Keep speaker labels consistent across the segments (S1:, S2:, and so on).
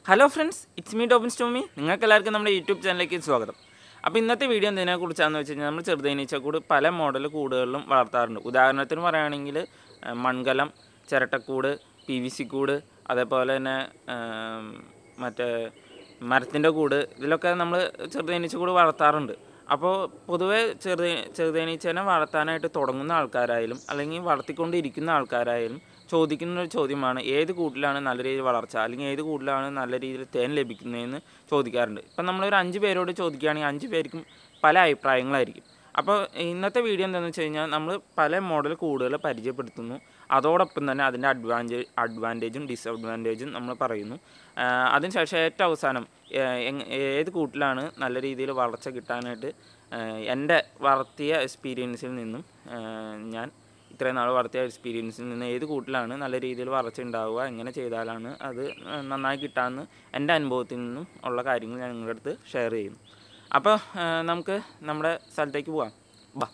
S1: hello friends it's me ടോപ്പിൻ സ്റ്റോമി നിങ്ങൾക്ക് എല്ലാവർക്കും നമ്മുടെ യൂട്യൂബ് ചാനലിലേക്ക് സ്വാഗതം അപ്പോൾ ഇന്നത്തെ വീഡിയോ എന്തിനെ കുറിച്ചാണെന്ന് വെച്ച് കഴിഞ്ഞാൽ നമ്മൾ ചെറുതേനീച്ചക്കൂട് പല മോഡൽ കൂടുകളിലും വളർത്താറുണ്ട് ഉദാഹരണത്തിന് പറയുകയാണെങ്കിൽ ഏഹ്, മൺകലം ചിരട്ടക്കൂട് പി വി സി കൂട് അതേപോലെ തന്നെ ഏം, മറ്റേ മരത്തിൻ്റെ കൂട് ഇതിലൊക്കെ നമ്മൾ ചെറുതേനീച്ചക്കൂട് വളർത്താറുണ്ട് അപ്പോൾ പൊതുവേ ചെറുതേ ചെറുതേനീച്ചേനെ വളർത്താനായിട്ട് തുടങ്ങുന്ന ആൾക്കാരായാലും അല്ലെങ്കിൽ വളർത്തിക്കൊണ്ടിരിക്കുന്ന ആൾക്കാരായാലും ചോദിക്കുന്ന ഒരു ചോദ്യമാണ് ഏത് കൂട്ടിലാണ് നല്ല രീതിയിൽ വളർച്ച അല്ലെങ്കിൽ ഏത് കൂട്ടിലാണ് നല്ല രീതിയിൽ തേൻ ലഭിക്കുന്നതെന്ന് ചോദിക്കാറുണ്ട് ഇപ്പം നമ്മളൊരു അഞ്ച് പേരോട് ചോദിക്കുകയാണെങ്കിൽ അഞ്ച് പേർക്കും പല അഭിപ്രായങ്ങളായിരിക്കും അപ്പോൾ ഇന്നത്തെ വീഡിയോ എന്താണെന്ന് വെച്ച് കഴിഞ്ഞാൽ നമ്മൾ പല മോഡൽ കൂടുകൾ പരിചയപ്പെടുത്തുന്നു അതോടൊപ്പം തന്നെ അതിൻ്റെ അഡ്വാൻറ്റേജ് അഡ്വാൻറ്റേജും ഡിസഡ്വാൻറ്റേജും നമ്മൾ പറയുന്നു ആഹ് അതിനുശേഷം ഏറ്റവും അവസാനം ഏഹ് എങ്- ഏത് കൂട്ടിലാണ് നല്ല രീതിയിൽ വളർച്ച കിട്ടാനായിട്ട് ആഹ് എൻ്റെ വളർത്തിയ എക്സ്പീരിയൻസിൽ നിന്നും ആഹ് ഞാൻ ഇത്രയും നാൾ വളർത്തിയ എക്സ്പീരിയൻസിൽ നിന്ന് ഏത് കൂട്ടിലാണ് നല്ല രീതിയിൽ വളർച്ച ഉണ്ടാവുക എങ്ങനെ ചെയ്താലാണ് അത് നന്നായി കിട്ടാമെന്ന് എൻ്റെ അനുഭവത്തിൽ നിന്നും ഉള്ള കാര്യങ്ങൾ ഞാൻ നിങ്ങളുടെ അടുത്ത് ഷെയർ ചെയ്യുന്നു അപ്പോൾ നമുക്ക് നമ്മുടെ സ്ഥലത്തേക്ക് പോകാം ബാ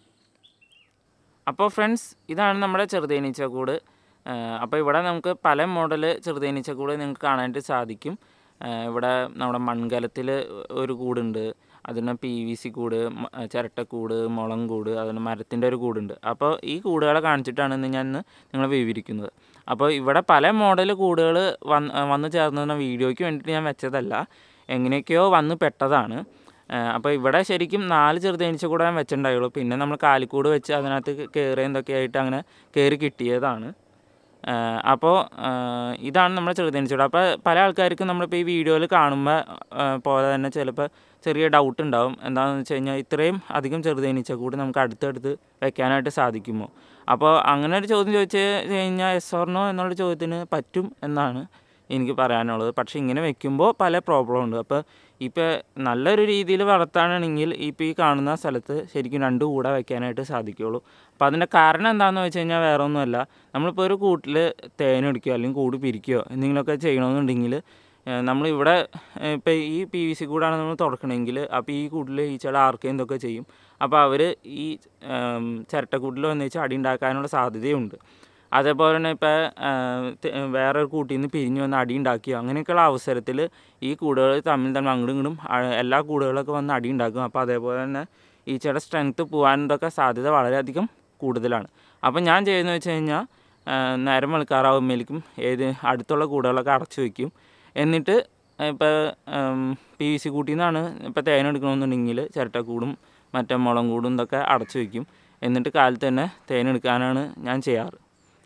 S1: അപ്പോൾ ഫ്രണ്ട്സ് ഇതാണ് നമ്മുടെ ചെറുതേനീച്ചക്കൂട് അപ്പോൾ ഇവിടെ നമുക്ക് പല മോഡൽ ചെറുതേനീച്ചക്കൂട് നിങ്ങൾക്ക് കാണാനായിട്ട് സാധിക്കും ആ, ഇവിടെ നമ്മുടെ മൺകലത്തിൽ ഒരു കൂടുണ്ട് അതിന് പി വി സി കൂട് മ- ചിരട്ടക്കൂട് മുളം കൂട് അതിന് മരത്തിൻ്റെ ഒരു കൂടുണ്ട് അപ്പോൾ ഈ കൂടുകളെ കാണിച്ചിട്ടാണ് ഇന്ന് ഞാൻ ഇന്ന് നിങ്ങളെ വിവരിക്കുന്നത് അപ്പോൾ ഇവിടെ പല മോഡൽ കൂടുകൾ വന്ന് വന്ന് ചേർന്ന വീഡിയോയ്ക്ക് വേണ്ടിയിട്ട് ഞാൻ വെച്ചതല്ല എങ്ങനെയൊക്കെയോ വന്ന് പെട്ടതാണ് അപ്പോൾ ഇവിടെ ശരിക്കും നാല് ചെറുതേനീച്ച കൂടെ ഞാൻ വെച്ചിട്ടുണ്ടായുള്ളൂ പിന്നെ നമ്മൾ കാലിക്കൂട് വെച്ച് അതിനകത്ത് കയറി എന്തൊക്കെ ആയിട്ട് അങ്ങനെ കയറി കിട്ടിയതാണ് അപ്പോൾ ഇതാണ് നമ്മുടെ ചെറുതേനീച്ചൂട് അപ്പോൾ പല ആൾക്കാർക്കും നമ്മളിപ്പോൾ ഈ വീഡിയോയിൽ കാണുമ്പോൾ പോലെ തന്നെ ചിലപ്പോൾ ചെറിയ ഡൗട്ട് ഉണ്ടാവും എന്താണെന്ന് വെച്ച് കഴിഞ്ഞാൽ ഇത്രയും അധികം ചെറുതേനീച്ച കൂടി നമുക്ക് അടുത്തടുത്ത് വെക്കാനായിട്ട് സാധിക്കുമോ അപ്പോൾ അങ്ങനെ ഒരു ചോദ്യം ചോദിച്ച് കഴിഞ്ഞാൽ എസ് ഓർണോ എന്നുള്ള ചോദ്യത്തിന് പറ്റും എന്നാണ് എനിക്ക് പറയാനുള്ളത് പക്ഷേ ഇങ്ങനെ വെക്കുമ്പോൾ പല പ്രോബ്ലം ഉണ്ട് അപ്പോൾ ഇപ്പോൾ നല്ലൊരു രീതിയിൽ വളർത്താനാണെങ്കിൽ ഇപ്പോൾ ഈ കാണുന്ന സ്ഥലത്ത് ശരിക്കും രണ്ട് കൂടെ വെക്കാനായിട്ട് സാധിക്കുകയുള്ളൂ അപ്പോൾ അതിൻ്റെ കാരണം എന്താണെന്ന് വെച്ച് കഴിഞ്ഞാൽ വേറെ ഒന്നുമല്ല നമ്മളിപ്പോൾ ഒരു കൂട്ടിൽ തേനെടുക്കുകയോ അല്ലെങ്കിൽ കൂട് പിരിക്കുകയോ എന്തെങ്കിലുമൊക്കെ ചെയ്യണമെന്നുണ്ടെങ്കിൽ നമ്മളിവിടെ ഇപ്പോൾ ഈ പി വി സി കൂടാണ് നമ്മൾ തുറക്കണമെങ്കിൽ അപ്പോൾ ഈ കൂട്ടിൽ ഈ ചില ആർക്കെയും ഇതൊക്കെ ചെയ്യും അപ്പോൾ അവർ ഈ ഉം, ചിരട്ടക്കൂട്ടിൽ വന്ന് വെച്ച് അടി ഉണ്ടാക്കാനുള്ള സാധ്യതയുണ്ട് അതേപോലെ തന്നെ ഇപ്പോൾ വേറെ ഒരു കൂട്ടിൽ നിന്ന് പിരിഞ്ഞ് വന്ന് അടി ഉണ്ടാക്കിയോ അങ്ങനെയൊക്കെയുള്ള അവസരത്തിൽ ഈ കൂടുകൾ തമ്മിൽ തമ്മിൽ അങ്ങോട്ടും ഇങ്ങോട്ടും അ- എല്ലാ കൂടുകളൊക്കെ വന്ന് അടി ഉണ്ടാക്കും അപ്പോൾ അതേപോലെ തന്നെ ഈച്ചയുടെ സ്ട്രെങ്ത്ത് പോകാനൊക്കെ സാധ്യത വളരെയധികം കൂടുതലാണ് അപ്പോൾ ഞാൻ ചെയ്യുന്നത് വെച്ച് കഴിഞ്ഞാൽ നേരം വെളുക്കാറാവുമ്പോഴേക്കും ഏത് അടുത്തുള്ള കൂടുകളൊക്കെ അടച്ചു വയ്ക്കും എന്നിട്ട് ഇപ്പോൾ പി വി സി കൂട്ടിൽ നിന്നാണ് ഇപ്പോൾ തേൻ എടുക്കണമെന്നുണ്ടെങ്കിൽ ചിരട്ടക്കൂടും മറ്റേ മുളം കൂടും ഇതൊക്കെ അടച്ചു വയ്ക്കും എന്നിട്ട് കാലത്ത് തന്നെ തേൻ എടുക്കാനാണ് ഞാൻ ചെയ്യാറ്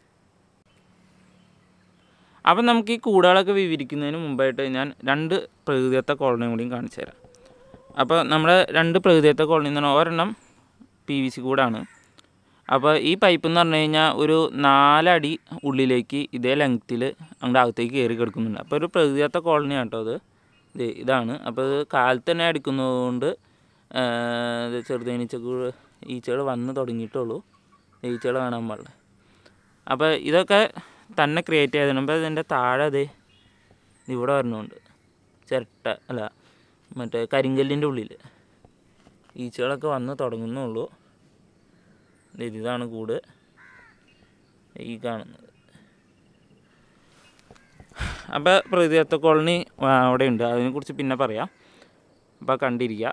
S1: അപ്പം നമുക്ക് ഈ കൂടുകളൊക്കെ വിവരിക്കുന്നതിന് മുമ്പായിട്ട് ഞാൻ രണ്ട് പ്രകൃതിദത്ത കോളനിയും കൂടിയും കാണിച്ചു തരാം അപ്പോൾ നമ്മുടെ രണ്ട് പ്രകൃതിദത്ത കോളനി എന്ന് പറഞ്ഞാൽ ഒരെണ്ണം പി വി സി കൂടാണ് അപ്പോൾ ഈ പൈപ്പ് എന്ന് പറഞ്ഞു കഴിഞ്ഞാൽ ഒരു നാലടി ഉള്ളിലേക്ക് ഇതേ ലെങ്ത്തിൽ അങ്ങോട്ട് അകത്തേക്ക് കയറി കിടക്കുന്നുണ്ട് അപ്പോൾ ഒരു പ്രകൃതിദത്ത കോളനിയാണ് കേട്ടോ അത് ഇത് ഇതാണ് അപ്പോൾ ഇത് കാലത്ത് തന്നെ അടിക്കുന്നതുകൊണ്ട് ആ, ഇത് ചെറുതേനീച്ചക്ക് ഈച്ചകൾ വന്ന് തുടങ്ങിയിട്ടുള്ളൂ ഈച്ചകൾ കാണാൻ പാടില്ല അപ്പോൾ ഇതൊക്കെ തന്നെ ക്രിയേറ്റ് ചെയ്തതാണ് അപ്പോൾ ഇതിൻ്റെ താഴെ അതെ ഇവിടെ വരണമുണ്ട് ചിരട്ട അല്ല മറ്റേ കരിങ്കല്ലിൻ്റെ ഉള്ളിൽ ഈച്ചകളൊക്കെ വന്ന് തുടങ്ങുന്നുള്ളൂ ദേ ഇതാണ് കൂട് ഈ കാണുന്നത് അപ്പോൾ പ്രതിദത്ത കോളനി ആ, അവിടെ ഉണ്ട് അതിനെക്കുറിച്ച് പിന്നെ പറയാം അപ്പോൾ കണ്ടിരിക്കുക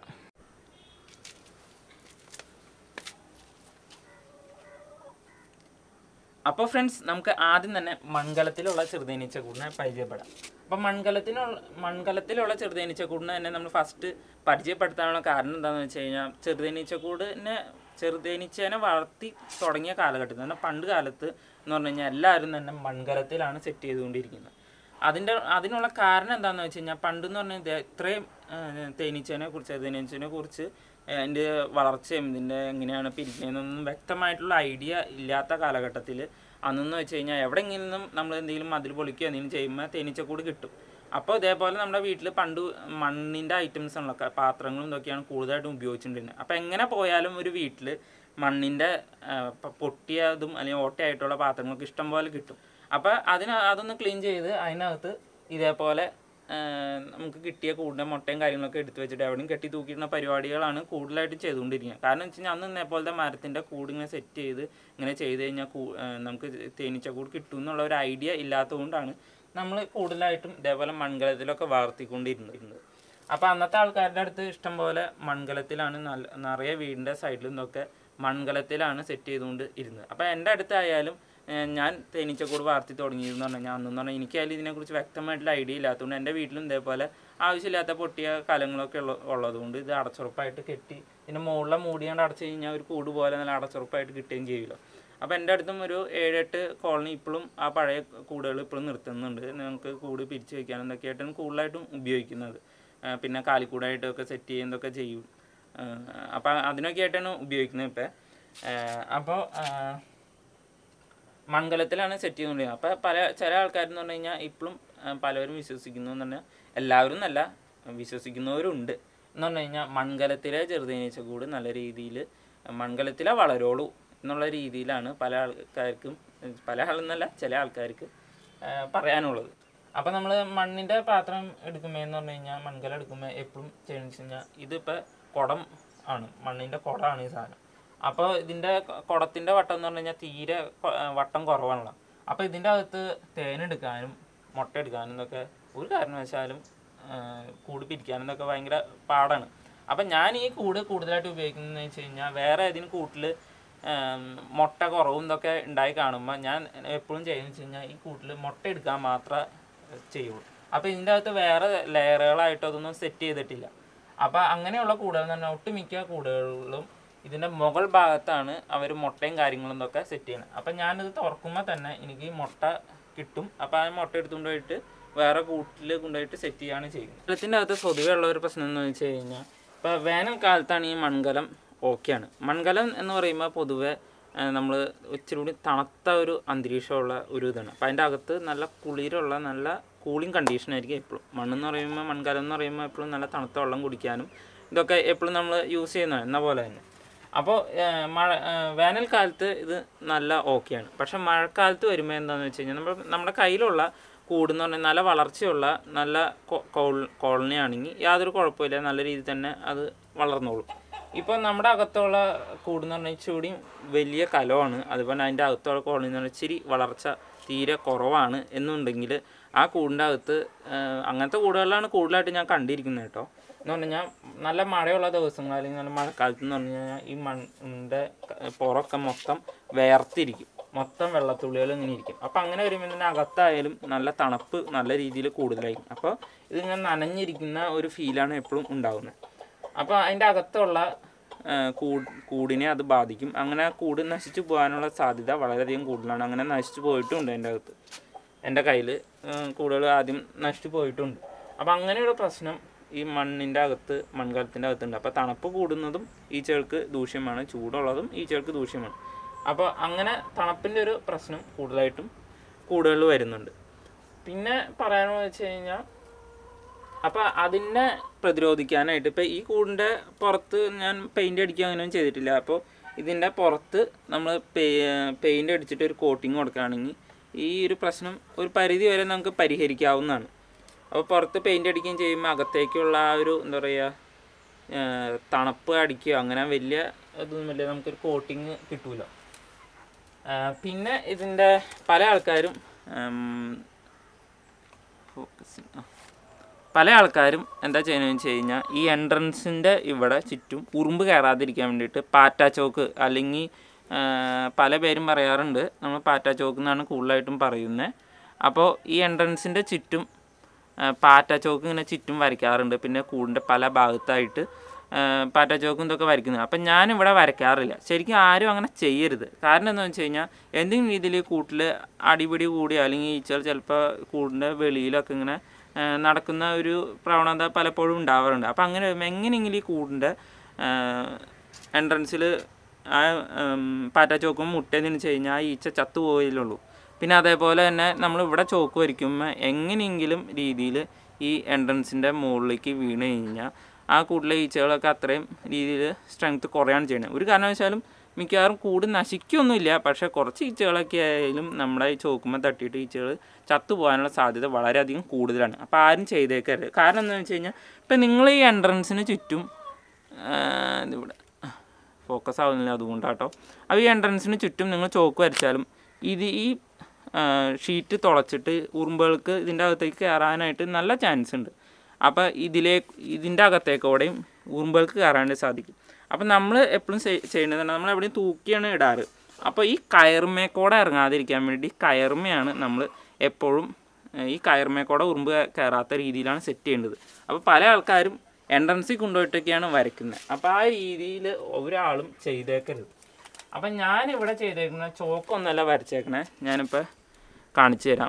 S1: അപ്പോൾ ഫ്രണ്ട്സ് നമുക്ക് ആദ്യം തന്നെ മൺകലത്തിലുള്ള ചെറുതേനീച്ച കൂടിനെ പരിചയപ്പെടാം അപ്പോൾ മൺകലത്തിനുള്ള മൺകലത്തിലുള്ള ചെറുതേനീച്ച കൂടിനെ തന്നെ നമ്മൾ ഫസ്റ്റ് പരിചയപ്പെടുത്താനുള്ള കാരണം എന്താണെന്ന് വെച്ച് കഴിഞ്ഞാൽ ചെറുതേനീച്ച കൂടിനെ ചെറുതേനീച്ചേനെ വളർത്തി തുടങ്ങിയ കാലഘട്ടത്തിൽ തന്നെ പണ്ട് കാലത്ത് എന്ന് പറഞ്ഞു കഴിഞ്ഞാൽ എല്ലാവരും തന്നെ മൺകലത്തിലാണ് സെറ്റ് ചെയ്തുകൊണ്ടിരിക്കുന്നത് അതിൻ്റെ അതിനുള്ള കാരണം എന്താണെന്ന് വെച്ച് കഴിഞ്ഞാൽ പണ്ടെന്ന് പറഞ്ഞാൽ ഇത് ഇത്രയും ആ, തേനീച്ചേനെ കുറിച്ച് തേനീച്ചേനെ കുറിച്ച് അതിൻ്റെ വളർച്ചയും ഇതിൻ്റെ എങ്ങനെയാണ് പിരിക്കുന്നതെന്നൊന്നും വ്യക്തമായിട്ടുള്ള ഐഡിയ ഇല്ലാത്ത കാലഘട്ടത്തിൽ അന്നെന്ന് വെച്ച് കഴിഞ്ഞാൽ എവിടെയെങ്കിലും നമ്മൾ എന്തെങ്കിലും മതിൽ പൊളിക്കുകയോ എന്തെങ്കിലും ചെയ്യുമ്പോൾ തേനീച്ചക്കൂട് കിട്ടും അപ്പോൾ ഇതേപോലെ നമ്മുടെ വീട്ടിൽ പണ്ട് മണ്ണിൻ്റെ ഐറ്റംസ് ഉള്ള പാത്രങ്ങളും ഇതൊക്കെയാണ് കൂടുതലായിട്ടും ഉപയോഗിച്ചുകൊണ്ടിരുന്നത് അപ്പോൾ എങ്ങനെ പോയാലും ഒരു വീട്ടിൽ മണ്ണിൻ്റെ പൊട്ടിയതും അല്ലെങ്കിൽ ഓട്ടയായിട്ടുള്ള പാത്രങ്ങളൊക്കെ ഇഷ്ടം പോലെ കിട്ടും അപ്പോൾ അതിന് അതൊന്ന് ക്ലീൻ ചെയ്ത് അതിനകത്ത് ഇതേപോലെ ആ, നമുക്ക് കിട്ടിയ കൂടിൻ്റെ മുട്ടയും കാര്യങ്ങളൊക്കെ എടുത്തു വെച്ചിട്ട് എവിടെയും കെട്ടി തൂക്കിയിടുന്ന പരിപാടികളാണ് കൂടുതലായിട്ടും ചെയ്തുകൊണ്ടിരിക്കുന്നത് കാരണം എന്ന് വെച്ച് കഴിഞ്ഞാൽ അന്ന് ഇതേപോലത്തെ മരത്തിൻ്റെ കൂട് ഇങ്ങനെ സെറ്റ് ചെയ്ത് ഇങ്ങനെ ചെയ്ത് കഴിഞ്ഞാൽ കൂ ആ, നമുക്ക് തേനീച്ച കൂട് കിട്ടും എന്നുള്ള ഒരു ഐഡിയ ഇല്ലാത്തതുകൊണ്ടാണ് നമ്മൾ കൂടുതലായിട്ടും ഇതേപോലെ മൺകലത്തിലൊക്കെ വളർത്തിക്കൊണ്ടിരുന്നത് അപ്പോൾ അന്നത്തെ ആൾക്കാരുടെ അടുത്ത് ഇഷ്ടം പോലെ മൺകലത്തിലാണ് നല്ല നിറയെ വീടിൻ്റെ സൈഡിൽ നിന്നൊക്കെ മൺകലത്തിലാണ് സെറ്റ് ചെയ്തുകൊണ്ട് ഇരുന്നത് അപ്പോൾ എൻ്റെ അടുത്തായാലും ഏഹ്, ഞാൻ തേനീച്ചക്കൂട് വളർത്തി തുടങ്ങിയെന്ന് പറഞ്ഞാൽ ഞാൻ അന്നെന്ന് പറഞ്ഞാൽ എനിക്കായാലും ഇതിനെക്കുറിച്ച് വ്യക്തമായിട്ടുള്ള ഐഡിയ ഇല്ലാത്തതുകൊണ്ട് എൻ്റെ വീട്ടിലും ഇതേപോലെ ആവശ്യമില്ലാത്ത പൊട്ടിയ കലങ്ങളൊക്കെ ഉള്ള ഉള്ളതുകൊണ്ട് ഇത് അടച്ചുറപ്പായിട്ട് കെട്ടി ഇതിൻ്റെ മുകളിലെ മൂടിയാണ്ട് അടച്ചു കഴിഞ്ഞാൽ ഒരു കൂട് പോലെ നല്ല അടച്ചുറപ്പായിട്ട് കിട്ടുകയും ചെയ്യുമല്ലോ അപ്പോൾ എൻ്റെ അടുത്തും ഒരു ഏഴെട്ട് കോളനി ഇപ്പോഴും ആ പഴയ കൂടുകൾ ഇപ്പോഴും നിർത്തുന്നുണ്ട് നിങ്ങൾക്ക് കൂട് പിരിച്ചു വയ്ക്കാൻ എന്തൊക്കെയായിട്ടാണ് കൂടുതലായിട്ടും ഉപയോഗിക്കുന്നത് ആ, പിന്നെ കാലിക്കൂടായിട്ടൊക്കെ സെറ്റ് ചെയ്യുന്നതൊക്കെ ചെയ്യും അപ്പോൾ അതിനൊക്കെ ആയിട്ടാണ് ഉപയോഗിക്കുന്നത് ഇപ്പം അപ്പോൾ മൺകലത്തിലാണ് സെറ്റ് ചെയ്തുകൊണ്ടിരിക്കുന്നത് അപ്പോൾ പല ചില ആൾക്കാരെന്ന് പറഞ്ഞു കഴിഞ്ഞാൽ ഇപ്പോഴും പലവരും വിശ്വസിക്കുന്നു എന്ന് പറഞ്ഞാൽ എല്ലാവരും എന്നല്ല വിശ്വസിക്കുന്നവരുണ്ട് എന്ന് പറഞ്ഞു കഴിഞ്ഞാൽ മൺകലത്തിലെ ചെറുതേനീച്ച കൂട് നല്ല രീതിയിൽ മൺകലത്തിലെ വളരോളൂ എന്നുള്ള രീതിയിലാണ് പല ആൾക്കാർക്കും പല ആളെന്നല്ല ചില ആൾക്കാർക്ക് ആ, പറയാനുള്ളത് അപ്പോൾ നമ്മൾ മണ്ണിൻ്റെ പാത്രം എടുക്കുമ്പോൾ എന്ന് പറഞ്ഞു കഴിഞ്ഞാൽ മൺകലം എടുക്കുമ്പോൾ എപ്പോഴും ചെയ്യുന്നത് വെച്ച് കഴിഞ്ഞാൽ ഇതിപ്പോൾ കുടം ആണ് മണ്ണിൻ്റെ കുടമാണ് ഈ സാധനം അപ്പോൾ ഇതിൻ്റെ കുടത്തിൻ്റെ വട്ടം എന്ന് പറഞ്ഞു കഴിഞ്ഞാൽ തീരെ കൊ- ആ, വട്ടം കുറവാണല്ലോ അപ്പോൾ ഇതിൻ്റെ അകത്ത് തേനെടുക്കാനും മുട്ട എടുക്കാനും ഇതൊക്കെ ഒരു കാരണവശാലും ആ, കൂട് പിരിക്കാനും ഇതൊക്കെ ഭയങ്കര പാടാണ് അപ്പം ഞാൻ ഈ കൂട് കൂടുതലായിട്ട് ഉപയോഗിക്കുന്നതെന്ന് വെച്ച് കഴിഞ്ഞാൽ വേറെ ഏതെങ്കിലും കൂട്ടിൽ മുട്ട കുറവും ഇതൊക്കെ ഉണ്ടായി കാണുമ്പോൾ ഞാൻ എപ്പോഴും ചെയ്യുന്നത് വെച്ച് കഴിഞ്ഞാൽ ഈ കൂട്ടിൽ മുട്ട എടുക്കാൻ മാത്രമേ ചെയ്യുള്ളൂ അപ്പോൾ ഇതിൻ്റെ അകത്ത് വേറെ ലെയറുകളായിട്ട് അതൊന്നും സെറ്റ് ചെയ്തിട്ടില്ല അപ്പോൾ അങ്ങനെയുള്ള കൂടുകൾ എന്ന് പറഞ്ഞാൽ ഒട്ടുമിക്ക കൂടുകളിലും ഇതിൻ്റെ മുകൾ ഭാഗത്താണ് അവർ മുട്ടയും കാര്യങ്ങളും ഇതൊക്കെ സെറ്റ് ചെയ്യണത് അപ്പം ഞാനിത് തുറക്കുമ്പോൾ തന്നെ എനിക്ക് ഈ മുട്ട കിട്ടും അപ്പോൾ ആ മുട്ട എടുത്തുകൊണ്ട് പോയിട്ട് വേറെ കൂട്ടിൽ കൊണ്ടുപോയിട്ട് സെറ്റ് ചെയ്യുകയാണ് ചെയ്യുന്നത് വെള്ളത്തിൻ്റെ അകത്ത് സ്വതുവേ ഉള്ള ഒരു പ്രശ്നം എന്ന് വെച്ച് കഴിഞ്ഞാൽ ഇപ്പോൾ വേനൽക്കാലത്താണ് ഈ മൺകലം ഓക്കെയാണ് മൺകലം എന്ന് പറയുമ്പോൾ പൊതുവെ നമ്മൾ ഇച്ചിരി കൂടി തണുത്ത ഒരു അന്തരീക്ഷമുള്ള ഒരു ഇതാണ് അപ്പോൾ അതിൻ്റെ അകത്ത് നല്ല കുളിരുള്ള നല്ല കൂളിംഗ് കണ്ടീഷൻ ആയിരിക്കും എപ്പോഴും മണ്ണെന്ന് പറയുമ്പോൾ മൺകലം എന്ന് പറയുമ്പോൾ എപ്പോഴും നല്ല തണുത്ത വെള്ളം കുടിക്കാനും ഇതൊക്കെ എപ്പോഴും നമ്മൾ യൂസ് ചെയ്യുന്നതാണ് എന്ന പോലെ തന്നെ അപ്പോൾ മഴ ഏഹ് വേനൽക്കാലത്ത് ഇത് നല്ല ഓക്കെയാണ് പക്ഷെ മഴക്കാലത്ത് വരുമ്പോൾ എന്താണെന്ന് വെച്ച് കഴിഞ്ഞാൽ നമ്മൾ നമ്മുടെ കയ്യിലുള്ള കൂടുന്ന് പറഞ്ഞാൽ നല്ല വളർച്ചയുള്ള നല്ല കോളനി ആണെങ്കിൽ യാതൊരു കുഴപ്പമില്ല നല്ല രീതിയിൽ തന്നെ അത് വളർന്നോളും ഇപ്പോൾ നമ്മുടെ അകത്തുള്ള കൂടുന്ന് പറഞ്ഞാൽ ഇച്ചിരി വലിയ കലമാണ് അതുപോലെ അതിൻ്റെ അകത്തുള്ള കോളനി എന്ന് പറഞ്ഞാൽ ഇച്ചിരി വളർച്ച തീരെ കുറവാണ് എന്നുണ്ടെങ്കിൽ ആ കൂടിൻ്റെ അകത്ത് ഏഹ് അങ്ങനത്തെ കൂടുകളിലാണ് കൂടുതലായിട്ട് ഞാൻ കണ്ടിരിക്കുന്നത് കേട്ടോ എന്ന് പറഞ്ഞു കഴിഞ്ഞാൽ നല്ല മഴയുള്ള ദിവസങ്ങൾ അല്ലെങ്കിൽ നല്ല മഴക്കാലത്ത് എന്ന് പറഞ്ഞു കഴിഞ്ഞാൽ ഈ മണ്ണിൻ്റെ പുറമൊക്കെ മൊത്തം വേർത്തിരിക്കും മൊത്തം വെള്ളത്തുള്ളികൾ ഇങ്ങനെ ഇരിക്കും അപ്പോൾ അങ്ങനെ വരുമ്പോൾ തന്നെ അകത്തായാലും നല്ല തണുപ്പ് നല്ല രീതിയിൽ കൂടുതലായിരിക്കും അപ്പോൾ ഇതിങ്ങനെ നനഞ്ഞിരിക്കുന്ന ഒരു ഫീലാണ് എപ്പോഴും ഉണ്ടാകുന്നത് അപ്പോൾ അതിൻ്റെ അകത്തുള്ള ആ, കൂട് കൂടിനെ അത് ബാധിക്കും അങ്ങനെ കൂട് നശിച്ചു പോകാനുള്ള സാധ്യത വളരെയധികം കൂടുതലാണ് അങ്ങനെ നശിച്ചു പോയിട്ടുണ്ട് എൻ്റെ അകത്ത് എൻ്റെ കയ്യിൽ കൂടുതൽ ആദ്യം നശിച്ചു പോയിട്ടുണ്ട് അപ്പോൾ അങ്ങനെയുള്ള പ്രശ്നം ഈ മണ്ണിൻ്റെ അകത്ത് മൺകലത്തിൻ്റെ അകത്തുണ്ട് അപ്പോൾ തണുപ്പ് കൂടുന്നതും ഈച്ചകൾക്ക് ദൂഷ്യമാണ് ചൂടുള്ളതും ഈച്ചകൾക്ക് ദൂഷ്യമാണ് അപ്പോൾ അങ്ങനെ തണുപ്പിൻ്റെ ഒരു പ്രശ്നം കൂടുതലായിട്ടും കൂടുതൽ വരുന്നുണ്ട് പിന്നെ പറയാനെന്ന് വെച്ച് കഴിഞ്ഞാൽ അപ്പോൾ അതിനെ പ്രതിരോധിക്കാനായിട്ട് ഇപ്പോൾ ഈ കൂടിൻ്റെ പുറത്ത് ഞാൻ പെയിൻ്റ് അടിക്കുക അങ്ങനെയൊന്നും ചെയ്തിട്ടില്ല അപ്പോൾ ഇതിൻ്റെ പുറത്ത് നമ്മൾ പെയിൻ്റ് അടിച്ചിട്ട് ഒരു കോട്ടിങ് കൊടുക്കുകയാണെങ്കിൽ ഈ ഒരു പ്രശ്നം ഒരു പരിധി വരെ നമുക്ക് പരിഹരിക്കാവുന്നതാണ് അപ്പോൾ പുറത്ത് പെയിൻ്റ് അടിക്കുകയും ചെയ്യുമ്പോൾ അകത്തേക്കുള്ള ആ ഒരു എന്താ പറയുക ഏഹ് തണുപ്പ് അടിക്കുക അങ്ങനെ വലിയ ഇതൊന്നുമില്ല നമുക്കൊരു കോട്ടിങ് കിട്ടൂല പിന്നെ ഇതിൻ്റെ പല ആൾക്കാരും ഫോക്കസിങ് ആ പല ആൾക്കാരും എന്താ ചെയ്യുന്നതെന്ന് വെച്ച് കഴിഞ്ഞാൽ ഈ എൻട്രൻസിൻ്റെ ഇവിടെ ചുറ്റും ഉറുമ്പ് കയറാതിരിക്കാൻ വേണ്ടിയിട്ട് പാറ്റാ ചോക്ക് അല്ലെങ്കിൽ പല പേരും പറയാറുണ്ട് നമ്മൾ പാറ്റാ ചോക്ക് എന്നാണ് കൂടുതലായിട്ടും പറയുന്നത് അപ്പോൾ ഈ എൻട്രൻസിൻ്റെ ചുറ്റും ആ, പാറ്റാ ചോക്ക് ഇങ്ങനെ ചുറ്റും വരയ്ക്കാറുണ്ട് പിന്നെ കൂടിൻ്റെ പല ഭാഗത്തായിട്ട് ആ, പാറ്റാ ചോക്കും ഇതൊക്കെ വരയ്ക്കുന്നത് അപ്പം ഞാനിവിടെ വരയ്ക്കാറില്ല ശരിക്കും ആരും അങ്ങനെ ചെയ്യരുത് കാരണം എന്താണെന്ന് വെച്ച് കഴിഞ്ഞാൽ എന്തെങ്കിലും രീതിയിൽ കൂട്ടിൽ അടിപിടി കൂടി അല്ലെങ്കിൽ ഈച്ചകൾ ചിലപ്പോൾ കൂടിൻ്റെ വെളിയിലൊക്കെ ഇങ്ങനെ ആ, നടക്കുന്ന ഒരു പ്രവണത പലപ്പോഴും ഉണ്ടാവാറുണ്ട് അപ്പോൾ അങ്ങനെ വരുമ്പോൾ എങ്ങനെയെങ്കിലും ഈ കൂടിൻ്റെ എൻട്രൻസിൽ ആ പാറ്റാ ചോക്കും മുട്ട തിരിച്ച് കഴിഞ്ഞാൽ ആ ഈച്ച ചത്തുപോയില്ലുള്ളൂ പിന്നെ അതേപോലെ തന്നെ നമ്മൾ ഇവിടെ ചോക്ക് വരയ്ക്കുമ്പോൾ എങ്ങനെയെങ്കിലും രീതിയിൽ ഈ എൻട്രൻസിൻ്റെ മുകളിലേക്ക് വീണ് കഴിഞ്ഞാൽ ആ കൂട്ടിലെ ഈച്ചകളൊക്കെ അത്രയും രീതിയിൽ സ്ട്രെങ്ത് കുറയാണ് ചെയ്യുന്നത് ഒരു കാരണവശാലും മിക്കവാറും കൂട് നശിക്കൊന്നുമില്ല പക്ഷേ കുറച്ച് ഈച്ചകളൊക്കെ ആയാലും നമ്മുടെ ഈ ചോക്കുമ്പോൾ തട്ടിയിട്ട് ഈച്ചകൾ ചത്തുപോകാനുള്ള സാധ്യത വളരെയധികം കൂടുതലാണ് അപ്പോൾ ആരും ചെയ്തേക്കരുത് കാരണം എന്താണെന്ന് വെച്ച് കഴിഞ്ഞാൽ ഇപ്പം നിങ്ങൾ ഈ എൻട്രൻസിന് ചുറ്റും ആ, ഇതിവിടെ ഫോക്കസ് ആവുന്നില്ല അതുകൊണ്ടാട്ടോ അപ്പോൾ ഈ എൻട്രൻസിന് ചുറ്റും നിങ്ങൾ ചോക്ക് വരച്ചാലും ഇത് ഈ ഷീറ്റ് തുളച്ചിട്ട് ഉറുമ്പുകൾക്ക് ഇതിൻ്റെ അകത്തേക്ക് കയറാനായിട്ട് നല്ല ചാൻസ് ഉണ്ട് അപ്പോൾ ഇതിലേ ഇതിൻ്റെ അകത്തേക്കൂടെയും ഉറുമ്പുകൾക്ക് കയറാണ്ട് സാധിക്കും അപ്പം നമ്മൾ എപ്പോഴും ചെയ്യുന്നത് നമ്മൾ എവിടെയും തൂക്കിയാണ് ഇടാറ് അപ്പോൾ ഈ കയറുമേക്കൂടെ ഇറങ്ങാതിരിക്കാൻ വേണ്ടി കയറുമയാണ് നമ്മൾ എപ്പോഴും ഏഹ്, ഈ കയറുമേക്കൂടെ ഉറുമ്പ് കയറാത്ത രീതിയിലാണ് സെറ്റ് ചെയ്യേണ്ടത് അപ്പോൾ പല ആൾക്കാരും എൻട്രൻസിൽ കൊണ്ടുപോയിട്ടൊക്കെയാണ് വരയ്ക്കുന്നത് അപ്പോൾ ആ രീതിയിൽ ഒരാളും ചെയ്തേക്കരുത് അപ്പം ഞാനിവിടെ ചെയ്തേക്കുന്ന ചോക്കൊന്നല്ല വരച്ചേക്കണേ ഞാനിപ്പോൾ കാണിച്ചു തരാം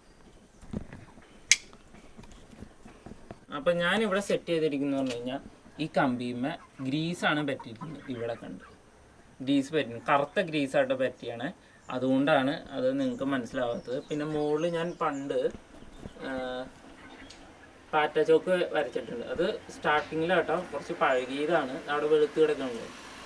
S1: അപ്പം ഞാനിവിടെ സെറ്റ് ചെയ്തിരിക്കുന്നത് പറഞ്ഞു കഴിഞ്ഞാൽ ഈ കമ്പിയുമ്മ ഗ്രീസാണ് പറ്റിയിരിക്കുന്നത് ഇവിടെ കണ്ട് ഗ്രീസ് പറ്റുന്നത് കറുത്ത ഗ്രീസായിട്ട് പറ്റിയാണ് അതുകൊണ്ടാണ് അത് നിങ്ങൾക്ക് മനസ്സിലാവാത്തത് പിന്നെ മുകളിൽ ഞാൻ പണ്ട് പാറ്റ ചോക്ക് വരച്ചിട്ടുണ്ട് അത് സ്റ്റാർട്ടിങ്ങിലാട്ടോ കുറച്ച് പഴകിയതാണ് അവിടെ വെളുത്ത് കിടക്കുന്നത്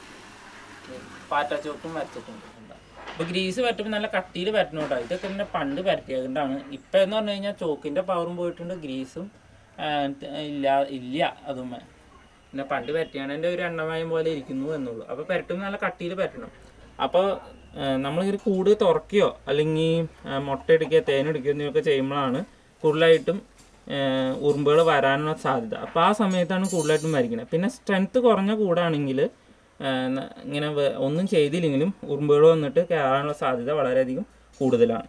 S1: പാറ്റ ചോക്കും വരച്ചിട്ടുണ്ട് അപ്പോൾ ഗ്രീസ് പറ്റുമ്പോൾ നല്ല കട്ടിയിൽ പറ്റണം കേട്ടോ ഇതൊക്കെ പിന്നെ പണ്ട് പരത്തിയതുകൊണ്ടാണ് ഇപ്പം എന്ന് പറഞ്ഞു കഴിഞ്ഞാൽ ചോക്കിൻ്റെ പവറും പോയിട്ടുണ്ട് ഗ്രീസും ആ, ഇല്ല ഇല്ല അതുമേ പിന്നെ പണ്ട് പരത്തിയാണതിൻ്റെ ഒരു എണ്ണമയം പോലെ ഇരിക്കുന്നു എന്നുള്ളൂ അപ്പോൾ പരട്ടുമ്പോൾ നല്ല കട്ടിയിൽ പറ്റണം അപ്പോൾ നമ്മളിങ്ങനെ കൂട് തുറക്കുകയോ അല്ലെങ്കിൽ മുട്ട എടുക്കുകയോ തേനെടുക്കുകയോ എന്നിവയൊക്കെ ചെയ്യുമ്പോഴാണ് കൂടുതലായിട്ടും ഉറുമ്പുകൾ വരാനുള്ള സാധ്യത അപ്പോൾ ആ സമയത്താണ് കൂടുതലായിട്ടും വരയ്ക്കുന്നത് പിന്നെ സ്ട്രെങ്ത്ത് കുറഞ്ഞ കൂടാണെങ്കിൽ ഇങ്ങനെ വേ- ഒന്നും ചെയ്തില്ലെങ്കിലും ഉറുമ്പുകൾ വന്നിട്ട് കയറാനുള്ള സാധ്യത വളരെയധികം കൂടുതലാണ്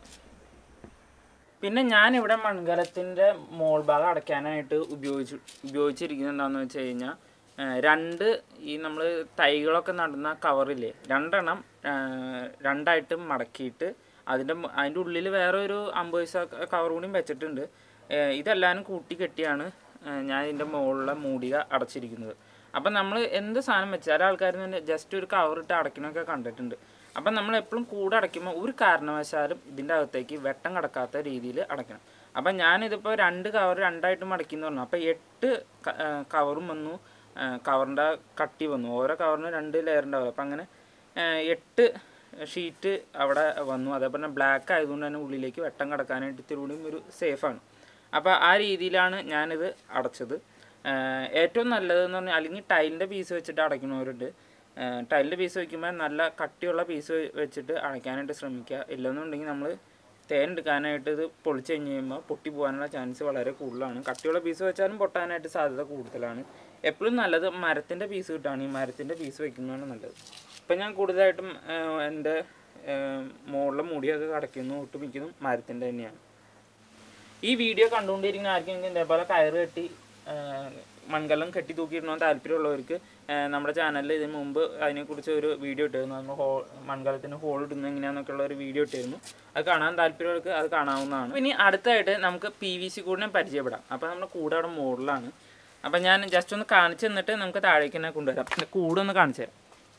S1: പിന്നെ ഞാനിവിടെ മൺകലത്തിൻ്റെ മോൾ ഭാഗം അടയ്ക്കാനായിട്ട് ഉപയോഗിച്ചു ഉപയോഗിച്ചിരിക്കുന്നത് എന്താണെന്ന് വെച്ച് കഴിഞ്ഞാൽ രണ്ട് ഈ നമ്മൾ തൈകളൊക്കെ നടുന്ന കവറില്ലേ രണ്ടെണ്ണം ആ, രണ്ടായിട്ട് മടക്കിയിട്ട് അതിൻ്റെ മു- അതിൻ്റെ ഉള്ളിൽ വേറെ ഒരു അമ്പത് പൈസ കവർ കൂടിയും വെച്ചിട്ടുണ്ട് ഏ, ഇതെല്ലാവരും കൂട്ടി കെട്ടിയാണ് ഏ, ഞാൻ ഇതിൻ്റെ മുകളിലെ മൂടിക അടച്ചിരിക്കുന്നത് അപ്പം നമ്മൾ എന്ത് സാധനം വെച്ചാൽ ആൾക്കാർ തന്നെ ജസ്റ്റ് ഒരു കവറിട്ട് അടയ്ക്കണമൊക്കെ കണ്ടിട്ടുണ്ട് അപ്പം നമ്മൾ എപ്പോഴും കൂടെ അടയ്ക്കുമ്പോൾ ഒരു കാരണവശാലും ഇതിൻ്റെ അകത്തേക്ക് വെട്ടം കിടക്കാത്ത രീതിയിൽ അടയ്ക്കണം അപ്പം ഞാനിതിപ്പോൾ രണ്ട് കവർ രണ്ടായിട്ട് മടക്കിന്ന് പറഞ്ഞു അപ്പോൾ എട്ട് ക- ആ, കവറും വന്നു കവറിൻ്റെ കട്ടി വന്നു ഓരോ കവറിന് രണ്ട് ലെയർ ഉണ്ടാവും അപ്പം അങ്ങനെ ആ, എട്ട് ഷീറ്റ് അവിടെ വന്നു അതേപോലെ തന്നെ ബ്ലാക്ക് ആയതുകൊണ്ട് തന്നെ ഉള്ളിലേക്ക് വെട്ടം കിടക്കാനായിട്ട് ഇത്തിരി കൂടിയും ഒരു സേഫാണ് അപ്പോൾ ആ രീതിയിലാണ് ഞാനിത് അടച്ചത് ആഹ് ഏറ്റവും നല്ലതെന്ന് പറഞ്ഞാൽ അല്ലെങ്കിൽ ടൈലിൻ്റെ പീസ് വെച്ചിട്ട് അടയ്ക്കുന്നവരുണ്ട് ടൈലിൻ്റെ പീസ് വയ്ക്കുമ്പോൾ നല്ല കട്ടിയുള്ള പീസ് വെച്ചിട്ട് അടയ്ക്കാനായിട്ട് ശ്രമിക്കുക ഇല്ലെന്നുണ്ടെങ്കിൽ നമ്മൾ തേൻ എടുക്കാനായിട്ട് ഇത് പൊളിച്ച് കഴിഞ്ഞ് കഴിയുമ്പോൾ പൊട്ടി പോകാനുള്ള ചാൻസ് വളരെ കൂടുതലാണ് കട്ടിയുള്ള പീസ് വെച്ചാലും പൊട്ടാനായിട്ട് സാധ്യത കൂടുതലാണ് എപ്പോഴും നല്ലത് മരത്തിൻ്റെ പീസ് കിട്ടുകയാണ് ഈ മരത്തിൻ്റെ പീസ് വയ്ക്കുന്നതാണ് നല്ലത് ഇപ്പം ഞാൻ കൂടുതലായിട്ടും ആഹ് എൻ്റെ മുകളിലെ മുടിയൊക്കെ അടയ്ക്കുന്നു ഒട്ടുമിക്കതും മരത്തിൻ്റെ തന്നെയാണ് ഈ വീഡിയോ കണ്ടുകൊണ്ടിരിക്കുന്ന ആർക്കെങ്കിലും ഇതേപോലെ കയറ് കെട്ടി ആ, മൺകലം കെട്ടി തൂക്കിയിടണമെന്ന് താല്പര്യമുള്ളവർക്ക് ആ, നമ്മുടെ ചാനലിൽ ഇതിന് മുമ്പ് അതിനെക്കുറിച്ച് ഒരു വീഡിയോ ഇട്ടിരുന്നു നമ്മൾ ഹോ മൺകലത്തിന് ഹോൾ ഇടുന്നത് എങ്ങനെയാണെന്നൊക്കെ ഉള്ള ഒരു വീഡിയോ ഇട്ടിരുന്നു അത് കാണാൻ താല്പര്യമുള്ളവർക്ക് അത് കാണാവുന്നതാണ് ഇനി അടുത്തായിട്ട് നമുക്ക് പി വി സി കൂടിനെ പരിചയപ്പെടാം അപ്പോൾ നമ്മുടെ കൂടെ അവിടെ മുകളിലാണ് അപ്പം ഞാൻ ജസ്റ്റ് ഒന്ന് കാണിച്ചു തന്നിട്ട് നമുക്ക് താഴേക്ക് തന്നെ കൊണ്ടുവരാം പിന്നെ കൂടൊന്ന് കാണിച്ചു തരാം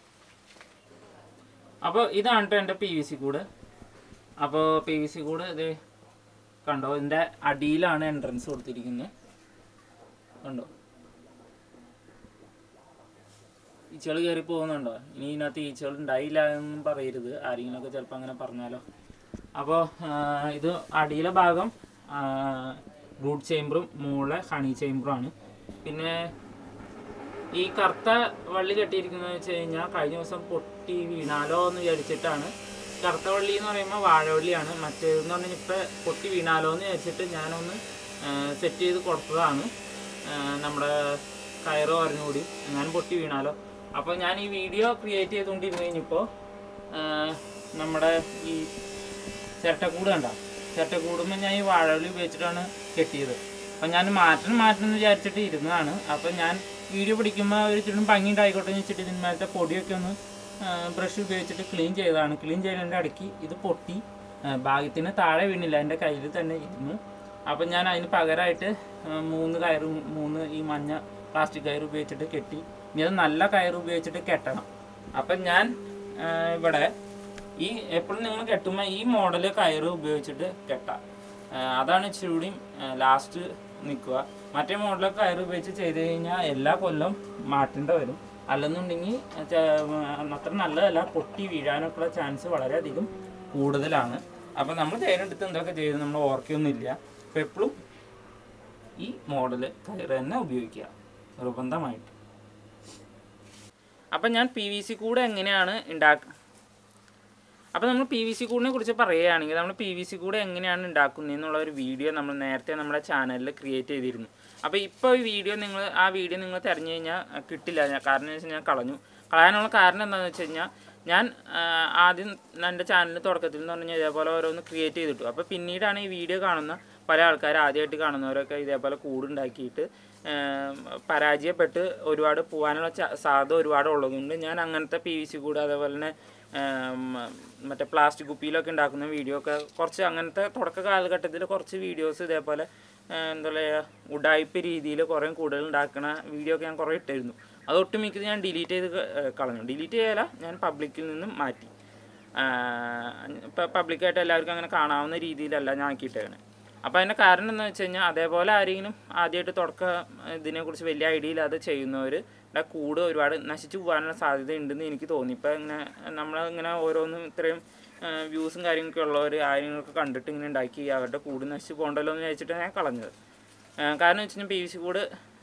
S1: അപ്പോൾ ഇതാണ് കേട്ടോ എൻ്റെ പി വി സി കൂട് അപ്പോൾ പി വി സി കൂട് ഇത് കണ്ടോ ഇതിൻ്റെ അടിയിലാണ് എൻട്രൻസ് കൊടുത്തിരിക്കുന്നത് കണ്ടോ ഈച്ചകൾ കയറി പോകുന്നുണ്ടോ ഇനി ഇതിനകത്ത് ഈച്ചകൾ ഉണ്ടായില്ല എന്നും പറയരുത് ആരെങ്കിലുമൊക്കെ ചിലപ്പോൾ അങ്ങനെ പറഞ്ഞാലോ അപ്പോൾ ഇത് അടിയിലെ ഭാഗം റൂട്ട് ചേമ്പറും മുകളിലെ ഹണി ചേമ്പറുമാണ് പിന്നെ ഈ കറുത്ത വള്ളി കെട്ടിയിരിക്കുന്നത് വെച്ച് കഴിഞ്ഞാൽ കഴിഞ്ഞ ദിവസം പൊട്ടി വീണാലോ എന്ന് വിചാരിച്ചിട്ടാണ് കറുത്ത വള്ളി എന്ന് പറയുമ്പോൾ വാഴവള്ളിയാണ് മറ്റേതെന്ന് പറഞ്ഞാൽ ഇപ്പം പൊട്ടി വീണാലോ എന്ന് വിചാരിച്ചിട്ട് ഞാനൊന്ന് സെറ്റ് ചെയ്ത് കൊടുത്തതാണ് ആ, നമ്മുടെ കയറ് പറഞ്ഞുകൂടി ഞാൻ പൊട്ടി വീണാലോ അപ്പോൾ ഞാൻ ഈ വീഡിയോ ക്രിയേറ്റ് ചെയ്തുകൊണ്ടിരുന്ന് കഴിഞ്ഞപ്പോൾ നമ്മുടെ ഈ ചിരട്ടക്കൂട് കണ്ട ചിരട്ടക്കൂടുമ്പോൾ ഞാൻ ഈ വാഴവള്ളി ഉപയോഗിച്ചിട്ടാണ് കെട്ടിയത് അപ്പം ഞാൻ മാറ്റണം മാറ്റണം എന്ന് വിചാരിച്ചിട്ട് ഇരുന്നതാണ് അപ്പം ഞാൻ വീഡിയോ പിടിക്കുമ്പോൾ ഒരു ചുറ്റും ഭംഗി ഉണ്ടായിക്കോട്ടെ എന്ന് വെച്ചിട്ട് ഇതിന്മേലത്തെ പൊടിയൊക്കെ ഒന്ന് ബ്രഷ് ഉപയോഗിച്ചിട്ട് ക്ലീൻ ചെയ്തതാണ് ക്ലീൻ ചെയ്യുന്നതിൻ്റെ ഇടയ്ക്ക് ഇത് പൊട്ടി ആ, ഭാഗ്യത്തിന് താഴെ വീണില്ല എൻ്റെ കയ്യിൽ തന്നെ ഇരുന്നു അപ്പം ഞാൻ അതിന് പകരമായിട്ട് ആ, മൂന്ന് കയറ് മൂന്ന് ഈ മഞ്ഞ പ്ലാസ്റ്റിക് കയർ ഉപയോഗിച്ചിട്ട് കെട്ടി ഇനി അത് നല്ല കയർ ഉപയോഗിച്ചിട്ട് കെട്ടണം അപ്പം ഞാൻ ആ, ഇവിടെ ഈ എപ്പോഴും നിങ്ങൾ കെട്ടുമ്പോൾ ഈ മോഡൽ കയറ് ഉപയോഗിച്ചിട്ട് കെട്ടാം ആ, അതാണ് ഇച്ചിരി കൂടി ലാസ്റ്റ് നിൽക്കുക മറ്റേ മോഡലൊക്കെ കയറ് ഉപയോഗിച്ച് ചെയ്ത് കഴിഞ്ഞാൽ എല്ലാ കൊല്ലം മാറ്റേണ്ട വരും അല്ലെന്നുണ്ടെങ്കിൽ ചെ- അത്ര നല്ലതല്ല പൊട്ടി വീഴാനൊക്കെയുള്ള ചാൻസ് വളരെയധികം കൂടുതലാണ് അപ്പം നമ്മൾ തേനെടുത്ത് എന്തൊക്കെ ചെയ്ത് നമ്മൾ ഓർക്കൊന്നുമില്ല അപ്പം എപ്പോഴും ഈ മോഡൽ കയറ് തന്നെ ഉപയോഗിക്കുക നിർബന്ധമായിട്ട് അപ്പം ഞാൻ പി വി സി കൂടെ എങ്ങനെയാണ് ഉണ്ടാക്കുക അപ്പോൾ നമ്മൾ പി വി സി കൂടിനെ കുറിച്ച് പറയുകയാണെങ്കിൽ നമ്മൾ പി വി സി കൂട് എങ്ങനെയാണ് ഉണ്ടാക്കുന്നതെന്നുള്ള ഒരു വീഡിയോ നമ്മൾ നേരത്തെ നമ്മുടെ ചാനലിൽ ക്രിയേറ്റ് ചെയ്തിരുന്നു അപ്പോൾ ഇപ്പോൾ ഈ വീഡിയോ നിങ്ങൾ ആ വീഡിയോ നിങ്ങൾ തിരഞ്ഞു കഴിഞ്ഞാൽ അഹ് കിട്ടില്ല ഞാൻ കാരണം എന്ന് വെച്ചാൽ ഞാൻ കളഞ്ഞു കളയാനുള്ള കാരണം എന്താണെന്ന് വെച്ച് കഴിഞ്ഞാൽ ഞാൻ ആ, ആദ്യം എൻ്റെ ചാനലിൽ തുടക്കത്തിൽ എന്ന് പറഞ്ഞാൽ ഇതേപോലെ ഓരോന്ന് ക്രിയേറ്റ് ചെയ്തിട്ടു അപ്പോൾ പിന്നീടാണ് ഈ വീഡിയോ കാണുന്ന പല ആൾക്കാർ ആദ്യമായിട്ട് കാണുന്നവരൊക്കെ ഇതേപോലെ കൂടുണ്ടാക്കിയിട്ട് ഏം, പരാജയപ്പെട്ട് ഒരുപാട് പോകാനുള്ള ച- സാധ്യത ഒരുപാട് ഉള്ളതുകൊണ്ട് ഞാൻ അങ്ങനത്തെ പി വി സി കൂട് അതേപോലെ തന്നെ ഏം, മറ്റേ പ്ലാസ്റ്റിക് കുപ്പിയിലൊക്കെ ഉണ്ടാക്കുന്ന വീഡിയോ ഒക്കെ കുറച്ച് അങ്ങനത്തെ തുടക്ക കാലഘട്ടത്തിൽ കുറച്ച് വീഡിയോസ് ഇതേപോലെ ഏ, എന്താ പറയുക ഉഡായിപ്പ് രീതിയിൽ കുറേ കൂടുതൽ ഉണ്ടാക്കുന്ന വീഡിയോ ഒക്കെ ഞാൻ കുറേ ഇട്ടിരുന്നു അത് ഒട്ടുമിക്കത് ഞാൻ ഡിലീറ്റ് ചെയ്ത് ക- ഏ, കളഞ്ഞു ഡിലീറ്റ് ചെയ്യല ഞാൻ പബ്ലിക്കിൽ നിന്നും മാറ്റി ഇപ്പം പബ്ലിക്കായിട്ട് എല്ലാവർക്കും അങ്ങനെ കാണാവുന്ന രീതിയിലല്ല ഞാൻ ആക്കിയിട്ടേക്കണേ അപ്പോൾ അതിൻ്റെ കാരണം എന്ന് വെച്ച് കഴിഞ്ഞാൽ അതേപോലെ ആരെങ്കിലും ആദ്യമായിട്ട് തുടക്ക ഇതിനെക്കുറിച്ച് വലിയ ഐഡിയ ഇല്ലാതെ ചെയ്യുന്നവർ കൂട് ഒരുപാട് നശിച്ചു പോകാനുള്ള സാധ്യത ഉണ്ടെന്ന് എനിക്ക് തോന്നി ഇപ്പം ഇങ്ങനെ നമ്മളിങ്ങനെ ഓരോന്നും ഇത്രയും വ്യൂസും കാര്യങ്ങളൊക്കെ ഉള്ളവർ ആരെങ്കിലുമൊക്കെ കണ്ടിട്ട് ഇങ്ങനെ ഉണ്ടാക്കി അവരുടെ കൂട് നശിച്ചു പോകണ്ടല്ലോ എന്ന് വിചാരിച്ചിട്ടാണ് ഞാൻ കളഞ്ഞത് ആ, കാരണം വെച്ച് കഴിഞ്ഞാൽ പി വി സി കൂട്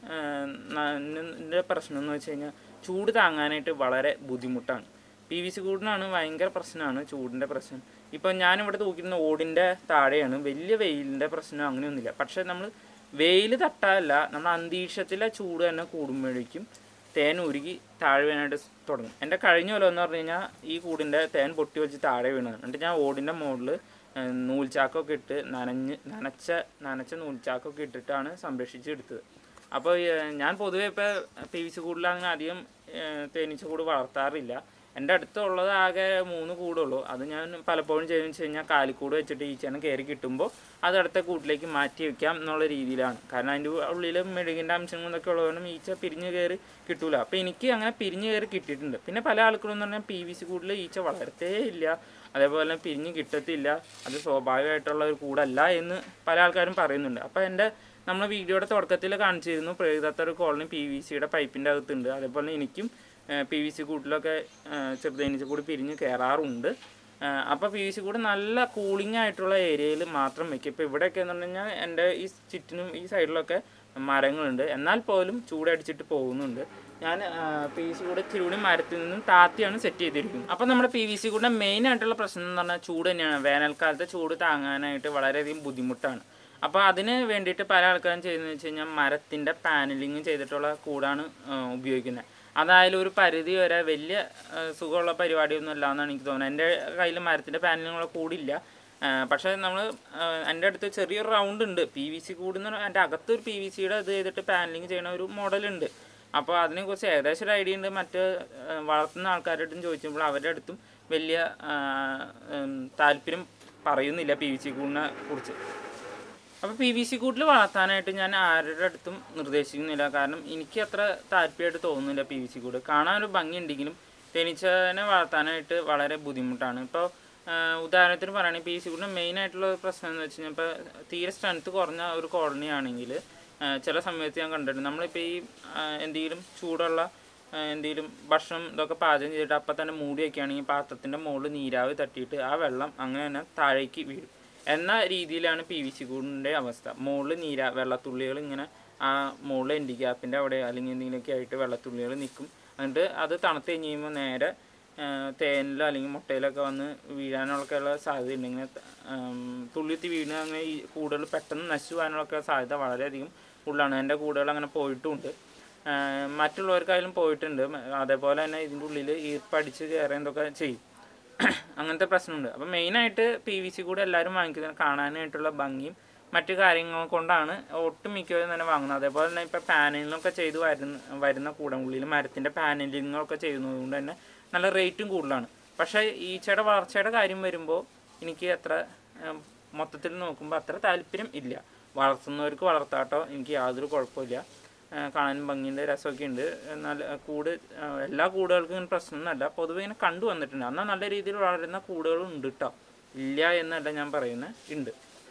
S1: ൻ്റെ പ്രശ്നം എന്ന് വെച്ച് കഴിഞ്ഞാൽ ചൂട് താങ്ങാനായിട്ട് വളരെ ബുദ്ധിമുട്ടാണ് പി വി സി കൂടിനാണ് ഭയങ്കര പ്രശ്നമാണ് ചൂടിൻ്റെ പ്രശ്നം ഇപ്പം ഞാനിവിടെ തൂക്കിയിരുന്ന ഓടിൻ്റെ താഴെയാണ് വലിയ വെയിലിൻ്റെ പ്രശ്നം അങ്ങനെയൊന്നുമില്ല പക്ഷേ നമ്മൾ വെയിൽ തട്ടാല്ല നമ്മൾ അന്തരീക്ഷത്തിലെ ചൂട് തന്നെ കൂടുമ്പോഴേക്കും തേൻ ഉരുകി താഴെ വീണായിട്ട് തുടങ്ങും എൻ്റെ കഴിഞ്ഞ കൊല്ലം എന്ന് പറഞ്ഞു കഴിഞ്ഞാൽ ഈ കൂടിൻ്റെ തേൻ പൊട്ടി വെച്ച് താഴെ വീണത് എന്നിട്ട് ഞാൻ ഓടിൻ്റെ മുകളിൽ നൂൽച്ചാക്കൊക്കെ ഇട്ട് നനഞ്ഞ് നനച്ച നനച്ച നൂൽച്ചാക്കൊക്കെ ഇട്ടിട്ടാണ് സംരക്ഷിച്ചെടുത്തത് അപ്പോൾ ഞാൻ പൊതുവേ ഇപ്പോൾ പി വി സി കൂടിൽ അങ്ങനെ അധികം ഏഹ്, തേനീച്ച കൂട് വളർത്താറില്ല എൻ്റെ അടുത്തുള്ളത് ആകെ മൂന്ന് കൂടുള്ളൂ അത് ഞാൻ പലപ്പോഴും ചെയ്യുന്നത് വെച്ച് കഴിഞ്ഞാൽ കാലിക്കൂട് വെച്ചിട്ട് ഈച്ചേനെ കയറി കിട്ടുമ്പോൾ അത് അടുത്ത കൂട്ടിലേക്ക് മാറ്റി വെക്കാം എന്നുള്ള രീതിയിലാണ് കാരണം അതിൻ്റെ ഉള്ളിൽ മെഴുകിൻ്റെ അംശങ്ങളൊക്കെ ഉള്ളതുകൊണ്ടും ഈച്ച പിരിഞ്ഞ് കയറി കിട്ടൂല അപ്പോൾ എനിക്ക് അങ്ങനെ പിരിഞ്ഞ് കയറി കിട്ടിയിട്ടുണ്ട് പിന്നെ പല ആൾക്കാരും എന്ന് പറഞ്ഞാൽ പി വി സി കൂടിൽ ഈച്ച വളരത്തേ ഇല്ല അതേപോലെ തന്നെ പിരിഞ്ഞ് കിട്ടത്തില്ല അത് സ്വാഭാവികമായിട്ടുള്ള ഒരു കൂടല്ല എന്ന് പല ആൾക്കാരും പറയുന്നുണ്ട് അപ്പോൾ എൻ്റെ നമ്മൾ വീഡിയോയുടെ തുടക്കത്തിൽ കാണിച്ചിരുന്നു പ്രകൃതത്ത ഒരു കോളനി പി വി സിയുടെ പൈപ്പിൻ്റെ അകത്തുണ്ട് അതേപോലെ എനിക്കും പി വി സി കൂട്ടിലൊക്കെ ചെറുതേനീച്ച കൂടി പിരിഞ്ഞ് കയറാറുണ്ട് അപ്പോൾ പി വി സി കൂടി നല്ല കൂളിംഗ് ആയിട്ടുള്ള ഏരിയയിൽ മാത്രം വെക്കും ഇപ്പോൾ ഇവിടെയൊക്കെ എന്ന് പറഞ്ഞു കഴിഞ്ഞാൽ എൻ്റെ ഈ ചുറ്റിനും ഈ സൈഡിലൊക്കെ മരങ്ങളുണ്ട് എന്നാൽ പോലും ചൂടടിച്ചിട്ട് പോകുന്നുണ്ട് ഞാൻ പി വി സി കൂടെ തിരുവണി മരത്തിൽ നിന്നും താത്തിയാണ് സെറ്റ് ചെയ്തിരിക്കുന്നത് അപ്പോൾ നമ്മുടെ പി വി സി കൂടെ മെയിൻ ആയിട്ടുള്ള പ്രശ്നം എന്ന് പറഞ്ഞാൽ ചൂട് തന്നെയാണ് വേനൽക്കാലത്തെ ചൂട് താങ്ങാനായിട്ട് വളരെയധികം ബുദ്ധിമുട്ടാണ് അപ്പോൾ അതിന് വേണ്ടിയിട്ട് പല ആൾക്കാരും ചെയ്യുന്നത് വെച്ച് കഴിഞ്ഞാൽ മരത്തിൻ്റെ പാനലിങ് ചെയ്തിട്ടുള്ള കൂടാണ് ഉപയോഗിക്കുന്നത് അതായാലും ഒരു പരിധി വരെ വലിയ ആ, സുഖമുള്ള പരിപാടിയൊന്നും അല്ല എന്നാണ് എനിക്ക് തോന്നുന്നത് എൻ്റെ കയ്യിൽ മരത്തിൻ്റെ പാനലിങ്ങുള്ള കൂടില്ല ആ, പക്ഷേ നമ്മൾ എൻ്റെ അടുത്ത് ചെറിയൊരു റൗണ്ട് ഉണ്ട് പി വി സി കൂടുന്ന എൻ്റെ അകത്തൊരു പി വി സിയുടെ ഇത് ചെയ്തിട്ട് പാനലിങ് ചെയ്യണ ഒരു മോഡലുണ്ട് അപ്പോൾ അതിനെക്കുറിച്ച് ഏകദേശം ഒരു ഐഡിയ ഉണ്ട് മറ്റ് ആ, വളർത്തുന്ന ആൾക്കാരുടെ അടുത്തും ചോദിച്ചപ്പോൾ അവരുടെ അടുത്തും വലിയ ആ, ഉം, താല്പര്യം പറയുന്നില്ല പി വി സി കൂടിനെ കുറിച്ച് അപ്പോൾ പി വി സി കൂട്ടിൽ വളർത്താനായിട്ട് ഞാൻ ആരുടെ അടുത്തും നിർദ്ദേശിക്കുന്നില്ല കാരണം എനിക്ക് അത്ര താല്പര്യമായിട്ട് തോന്നുന്നില്ല പി വി സി കൂട് കാണാൻ ഒരു ഭംഗിയുണ്ടെങ്കിലും തേനീച്ചനെ വളർത്താനായിട്ട് വളരെ ബുദ്ധിമുട്ടാണ് ഇപ്പോൾ ഉദാഹരണത്തിന് പറയുകയാണെങ്കിൽ പി വി സി കൂടിൻ്റെ മെയിൻ ആയിട്ടുള്ള ഒരു പ്രശ്നം എന്ന് വെച്ച് കഴിഞ്ഞാൽ ഇപ്പോൾ തീരെ സ്ട്രെങ്ത് കുറഞ്ഞ ഒരു കോളനി ആണെങ്കിൽ ചില സമയത്ത് ഞാൻ കണ്ടിട്ടുണ്ട് നമ്മളിപ്പോൾ ഈ എന്തെങ്കിലും ചൂടുള്ള എന്തെങ്കിലും ഭക്ഷണം ഇതൊക്കെ പാചകം ചെയ്തിട്ട് അപ്പം തന്നെ മൂടി വയ്ക്കുകയാണെങ്കിൽ പാത്രത്തിൻ്റെ മുകളിൽ നീരാവി തട്ടിയിട്ട് ആ വെള്ളം അങ്ങനെ തന്നെ താഴേക്ക് വീഴും എന്ന രീതിയിലാണ് പി വി സി കൂടിൻ്റെ അവസ്ഥ മുകളിൽ നീരാ വെള്ളത്തുള്ളികൾ ഇങ്ങനെ ആ മുകളിൽ എൻഡി ഗ്യാപ്പിൻ്റെ അവിടെ അല്ലെങ്കിൽ എന്തെങ്കിലുമൊക്കെ ആയിട്ട് വെള്ളത്തുള്ളികൾ നിൽക്കും എന്നിട്ട് അത് തണുത്ത് കഴിഞ്ഞ് കഴിയുമ്പോൾ നേരെ ആ, തേനിലോ അല്ലെങ്കിൽ മുട്ടയിലൊക്കെ വന്ന് വീഴാനൊക്കെ ഉള്ള സാധ്യത ഉണ്ട് ഇങ്ങനെ ത- ആം, തുള്ളിത്തി വീണ് അങ്ങനെ ഈ കൂടുകൾ പെട്ടെന്ന് നശിച്ചു പോകാനുള്ള സാധ്യത വളരെയധികം കൂടുതലാണ് എൻ്റെ കൂടുകൾ അങ്ങനെ പോയിട്ടുമുണ്ട് ആ, മറ്റുള്ളവർക്കായാലും പോയിട്ടുണ്ട് മ- അതേപോലെ തന്നെ ഇതിൻ്റെ ഉള്ളിൽ ഈർപ്പടിച്ച് കയറി എന്തൊക്കെ ചെയ്യും അങ്ങനത്തെ പ്രശ്നമുണ്ട് അപ്പം മെയിനായിട്ട് പി വി സി കൂടെ എല്ലാവരും വാങ്ങിക്കുന്നത് കാണാനായിട്ടുള്ള ഭംഗിയും മറ്റു കാര്യങ്ങൾ കൊണ്ടാണ് ഒട്ടുമിക്കവരും തന്നെ വാങ്ങുന്നത് അതേപോലെ തന്നെ ഇപ്പോൾ പാനലിങ്ങൊക്കെ ചെയ്ത് വരുന്ന വരുന്ന കൂടംകുള്ളിൽ മരത്തിൻ്റെ പാനലിങ്ങൊക്കെ ചെയ്യുന്നത് കൊണ്ട് തന്നെ നല്ല റേറ്റും കൂടുതലാണ് പക്ഷേ ഈച്ചയുടെ വളർച്ചയുടെ കാര്യം വരുമ്പോൾ എനിക്ക് അത്ര ഉം, മൊത്തത്തിൽ നോക്കുമ്പോൾ അത്ര താല്പര്യം ഇല്ല വളർത്തുന്നവർക്ക് വളർത്താട്ടോ എനിക്ക് യാതൊരു കുഴപ്പമില്ല ആ, കാണാനും ഭംഗിയുണ്ട് രസമൊക്കെ ഉണ്ട് എന്നാൽ ആ, കൂട് ആ, എല്ലാ കൂടുകൾക്കും ഇങ്ങനെ പ്രശ്നമൊന്നുമല്ല പൊതുവെ ഇങ്ങനെ കണ്ടു വന്നിട്ടുണ്ട് എന്നാൽ നല്ല രീതിയിൽ വളരുന്ന കൂടുകളും ഉണ്ട് കേട്ടോ ഇല്ല എന്നല്ല ഞാൻ പറയുന്നത് ഉണ്ട്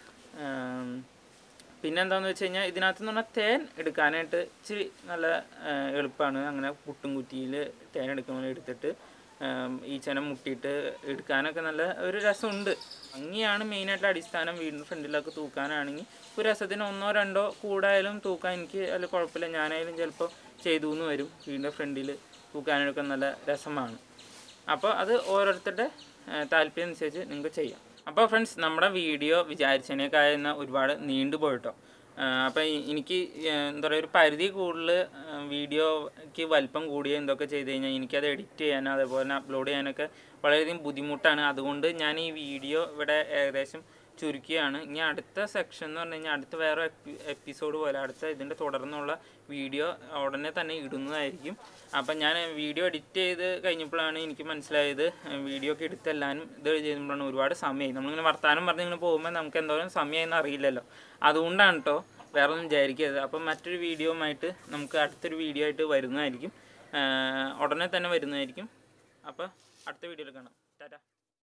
S1: ആം, പിന്നെന്താന്ന് വെച്ച് കഴിഞ്ഞാൽ ഇതിനകത്ത് നിന്ന് പറഞ്ഞാൽ തേൻ എടുക്കാനായിട്ട് ഇച്ചിരി നല്ല ആ, എളുപ്പമാണ് അങ്ങനെ പുട്ടും കുറ്റിയിൽ തേൻ എടുക്കുമ്പോൾ എടുത്തിട്ട് ആം, ഈച്ചനെ മുട്ടിയിട്ട് എടുക്കാനൊക്കെ നല്ല ഒരു രസമുണ്ട് ഭംഗിയാണ് മെയിനായിട്ടുള്ള അടിസ്ഥാനം വീടിൻ്റെ ഫ്രണ്ടിലൊക്കെ തൂക്കാനാണെങ്കിൽ ഒരു രസത്തിന് ഒന്നോ രണ്ടോ കൂടായാലും തൂക്കാൻ എനിക്ക് അതിൽ കുഴപ്പമില്ല ഞാനായാലും ചിലപ്പോൾ ചെയ്തു എന്ന് വരും വീടിൻ്റെ ഫ്രണ്ടിൽ തൂക്കാനൊക്കെ നല്ല രസമാണ് അപ്പോൾ അത് ഓരോരുത്തരുടെ താല്പര്യം അനുസരിച്ച് നിങ്ങൾക്ക് ചെയ്യാം അപ്പോൾ ഫ്രണ്ട്സ് നമ്മുടെ വീഡിയോ വിചാരിച്ചതിനേക്കാളുന്ന ഒരുപാട് നീണ്ടു പോയിട്ടോ അപ്പോൾ എനിക്ക് ഏ, എന്താ പറയുക ഒരു പരിധി കൂടുതൽ വീഡിയോക്ക് വലിപ്പം കൂടിയ എന്തൊക്കെ ചെയ്ത് കഴിഞ്ഞാൽ എനിക്കത് എഡിറ്റ് ചെയ്യാനോ അതേപോലെ തന്നെ അപ്ലോഡ് ചെയ്യാനൊക്കെ വളരെയധികം ബുദ്ധിമുട്ടാണ് അതുകൊണ്ട് ഞാൻ ഈ വീഡിയോ ഇവിടെ ഏകദേശം ചുരുക്കിയാണ് ഇനി അടുത്ത സെക്ഷൻ എന്ന് പറഞ്ഞു കഴിഞ്ഞാൽ അടുത്ത വേറെ എപ്പിസോഡ് പോലെ അടുത്ത ഇതിൻ്റെ തുടർന്നുള്ള വീഡിയോ ഉടനെ തന്നെ ഇടുന്നതായിരിക്കും അപ്പം ഞാൻ വീഡിയോ എഡിറ്റ് ചെയ്ത് കഴിഞ്ഞപ്പോഴാണ് എനിക്ക് മനസ്സിലായത് വീഡിയോ ഒക്കെ എടുത്തെല്ലാനും ഇത് ചെയ്യുമ്പോഴാണ് ഒരുപാട് സമയമായി നമ്മളിങ്ങനെ വർത്താനം പറഞ്ഞ് ഇങ്ങനെ പോകുമ്പോൾ നമുക്ക് എന്തോരം സമയമായെന്ന് അറിയില്ലല്ലോ അതുകൊണ്ടാണ് കേട്ടോ വേറെ ഒന്നും വിചാരിക്കരുത് അപ്പം മറ്റൊരു വീഡിയോയുമായിട്ട് നമുക്ക് അടുത്തൊരു വീഡിയോ ആയിട്ട് വരുന്നതായിരിക്കും ആ, ഉടനെ തന്നെ വരുന്നതായിരിക്കും അപ്പോൾ അടുത്ത വീഡിയോയിൽ കാണാം ടാറ്റ